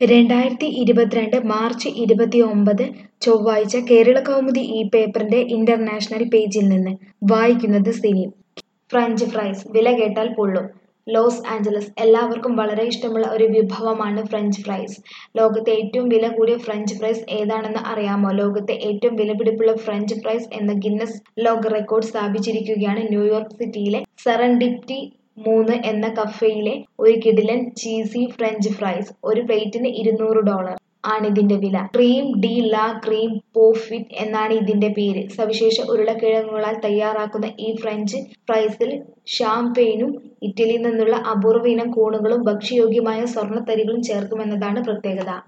രണ്ടായിരത്തി ഇരുപത്തിരണ്ട് മാർച്ച് ഇരുപത്തിയൊമ്പത് ചൊവ്വാഴ്ച കേരളകൗമുദി ഈ പേപ്പറിന്റെ ഇന്റർനാഷണൽ പേജിൽ നിന്ന് വായിക്കുന്നത് സിനി ഫ്രഞ്ച് ഫ്രൈസ് വില കേട്ടാൽ പൊള്ളും ലോസ് ആഞ്ചലസ് എല്ലാവർക്കും വളരെ ഇഷ്ടമുള്ള ഒരു വിഭവമാണ് ഫ്രഞ്ച് ഫ്രൈസ് ലോകത്തെ ഏറ്റവും വില കൂടിയ ഫ്രഞ്ച് ഫ്രൈസ് ഏതാണെന്ന് അറിയാമോ ലോകത്തെ ഏറ്റവും വിലപിടിപ്പുള്ള ഫ്രഞ്ച് ഫ്രൈസ് എന്ന ഗിന്നസ് ലോക റെക്കോർഡ് സ്ഥാപിച്ചിരിക്കുകയാണ് ന്യൂയോർക്ക് സിറ്റിയിലെ സെറൻഡിപ്റ്റി മൂന്ന് എന്ന കഫേയിലെ ഒരു കിടിലൻ ചീസി ഫ്രഞ്ച് ഫ്രൈസ് ഒരു പ്ലേറ്റിന് ഇരുന്നൂറ് ഡോളർ ആണിതിന്റെ വില ക്രീം ഡി ലാ ക്രീം പോഫിറ്റ് എന്നാണ് ഇതിന്റെ പേര് സവിശേഷ ഉരുളക്കിഴങ്ങുകളാൽ തയ്യാറാക്കുന്ന ഈ ഫ്രഞ്ച് ഫ്രൈസിൽ ഷാംപെയിനും ഇറ്റലിയിൽ നിന്നുള്ള അപൂർവ ഇനം കൂണുകളും ഭക്ഷ്യയോഗ്യമായ സ്വർണ്ണത്തരികളും ചേർക്കുമെന്നതാണ് പ്രത്യേകത